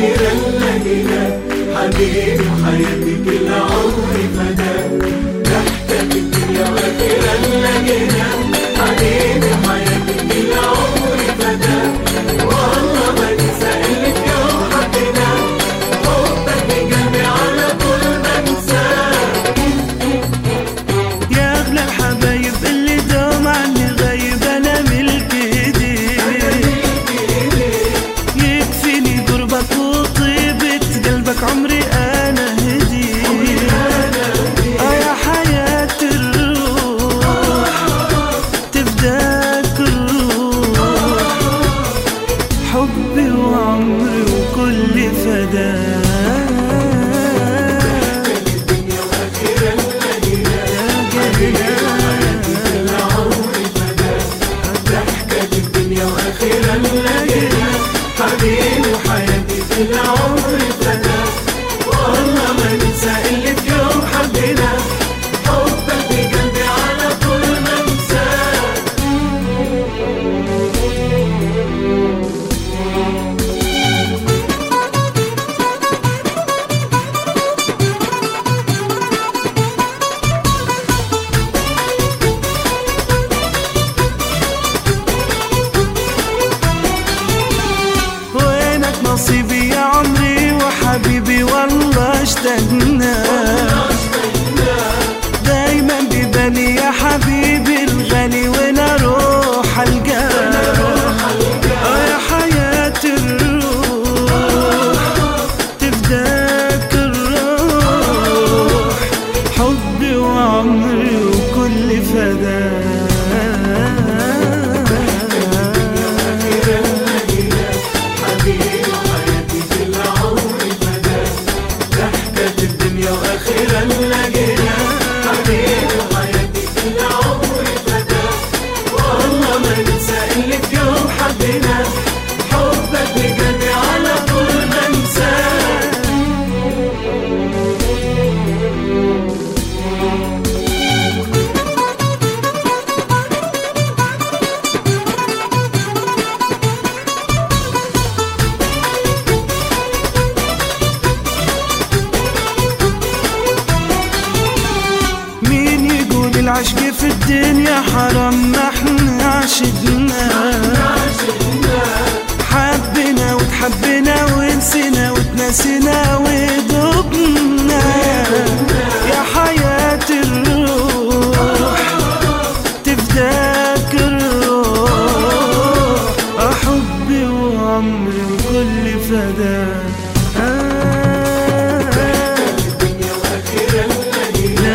واخيرا لقينا حبيبي وحياتي كل عمري فداك ضحكة الدنيا واخيرا لقينا حبيبي وحياتي كل عمري فداك والله ما ننسى اللي في يوم حبينا حبك بقلبي على طول بنساك يا اغلى الحبايب اللي دوم عني غايب انا ملك ايديك يكفيني قربك وطيبة قلبك عمري انا هديك اه يا حياة الروح تفداك الروح حبي وعمري وكل فداك الدنيا واخيرا لقينا ضحكة الدنيا واخيرا لقينا حبيبي وحياتي في العمر فداك والله ما ننسى اللي في يوم حبينا حبك بقلبي على طول ما انساك وينك نصيبي يا عمري وحبيبي والله اشتقنا دايما ببالي يا حبيبي الغالي وين اروح القاك اه يا حياة الروح تفداك الروح حبي وعمري وكل فداك حبيبي وحياتي في العمر فداك ضحكة الدنيا واخيرا لقينا حبيبي وحياتي في العمر فداك والله ما ننسى اللي في يوم حبينا حبك بقلبي على طول ما انساك مين يقول العشق في الدنيا حرام ما احنا عشقنا حبنا وتحبنا ونسينا وتنسينا ودبنا يا حياة الروح تفداك الروح أحبي وعمري وكل فداك آه الدنيا واخيرا لقينا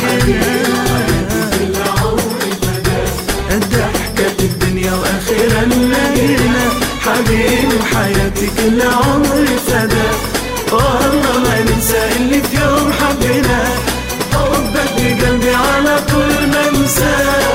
في العمر فداك ضحكة الدنيا واخيرا لقينا حبيبي وحياتي كل عمري فداك والله ما ننسى اللي في يوم حبينا حبك بقلبي على طول ما انساك